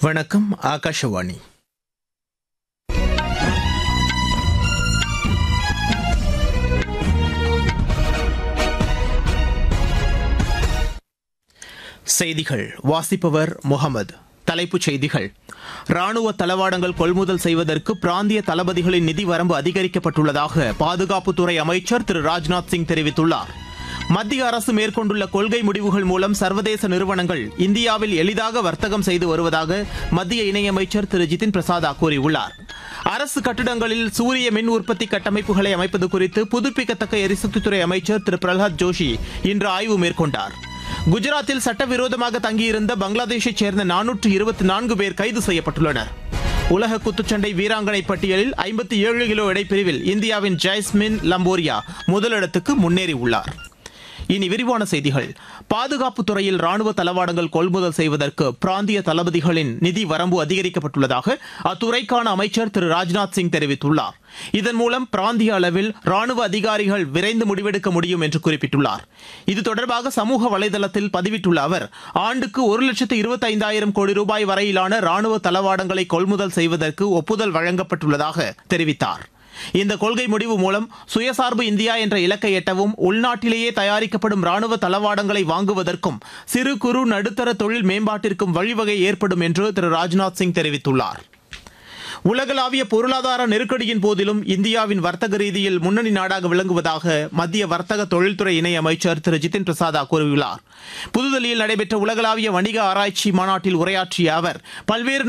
வணக்கம் ஆகாஷவாணி செய்திகள் வாசிப்பவர் முகமது தலைப்புச் செய்திகள் ராணுவ தளவாடங்கள் கொள்முதல் செய்வதற்கு பிராந்திய தளபதிகளின் நிதி வரம்பு அதிகரிக்கப்பட்டுள்ளதாக பாதுகாப்புத்துறை அமைச்சர் திரு ராஜ்நாத் சிங் தெரிவித்துள்ளார் மத்திய அரசு மேற்கொண்டுள்ள கொள்கை முடிவுகள் மூலம் சர்வதேச நிறுவனங்கள் இந்தியாவில் எளிதாக வர்த்தகம் செய்து வருவதாக மத்திய இணையமைச்சர் திரு ஜிதின் பிரசாதா கூறியுள்ளார் அரசு கட்டிடங்களில் சூரிய மின் உற்பத்தி கட்டமைப்புகளை அமைப்பது குறித்து புதுப்பிக்கத்தக்க எரிசக்தித்துறை அமைச்சர் திரு பிரகலாத் ஜோஷி இன்று ஆய்வு மேற்கொண்டார் குஜராத்தில் சட்டவிரோதமாக தங்கியிருந்த பங்களாதேஷைச் சேர்ந்த நானூற்று இருபத்தி நான்கு பேர் கைது செய்யப்பட்டுள்ளனர் உலக குத்துச்சண்டை வீராங்கனை பட்டியலில் ஐம்பத்தி ஏழு கிலோ எடைப்பிரிவில் இந்தியாவின் ஜெய்ஸ்மின் லம்போரியா முதலிடத்துக்கு முன்னேறியுள்ளார் இனி விரிவான செய்திகள் பாதுகாப்புத் துறையில் ராணுவ தளவாடங்கள் கொள்முதல் செய்வதற்கு பிராந்திய தளபதிகளின் நிதி வரம்பு அதிகரிக்கப்பட்டுள்ளதாக அத்துறைக்கான அமைச்சர் திரு ராஜ்நாத் சிங் தெரிவித்துள்ளார் இதன் மூலம் பிராந்திய அளவில் ராணுவ அதிகாரிகள் விரைந்து முடிவெடுக்க முடியும் என்று குறிப்பிட்டுள்ளார் இது தொடர்பாக சமூக வலைதளத்தில் பதிவிட்டுள்ள அவர் ஆண்டுக்கு ஒரு லட்சத்து இருபத்தைந்தாயிரம் கோடி ரூபாய் வரையிலான ராணுவ தளவாடங்களை கொள்முதல் செய்வதற்கு ஒப்புதல் வழங்கப்பட்டுள்ளதாக தெரிவித்தார் இந்த கொள்கை முடிவு மூலம் சுயசார்பு இந்தியா என்ற இலக்கை எட்டவும் உள்நாட்டிலேயே தயாரிக்கப்படும் ராணுவ தளவாடங்களை வாங்குவதற்கும் சிறு குறு நடுத்தர தொழில் மேம்பாட்டிற்கும் வழிவகை ஏற்படும் என்று திரு ராஜ்நாத் சிங் தெரிவித்துள்ளார் உலகளாவிய பொருளாதார நெருக்கடியின் போதிலும் இந்தியாவின் வர்த்தக ரீதியில் முன்னணி நாடாக விளங்குவதாக மத்திய வர்த்தக தொழில்துறை இணை அமைச்சர் திரு ஜிதின் பிரசாதா கூறியுள்ளார் புதுதில்லியில் நடைபெற்ற உலகளாவிய வணிக ஆராய்ச்சி மாநாட்டில் உரையாற்றிய அவர் பல்வேறு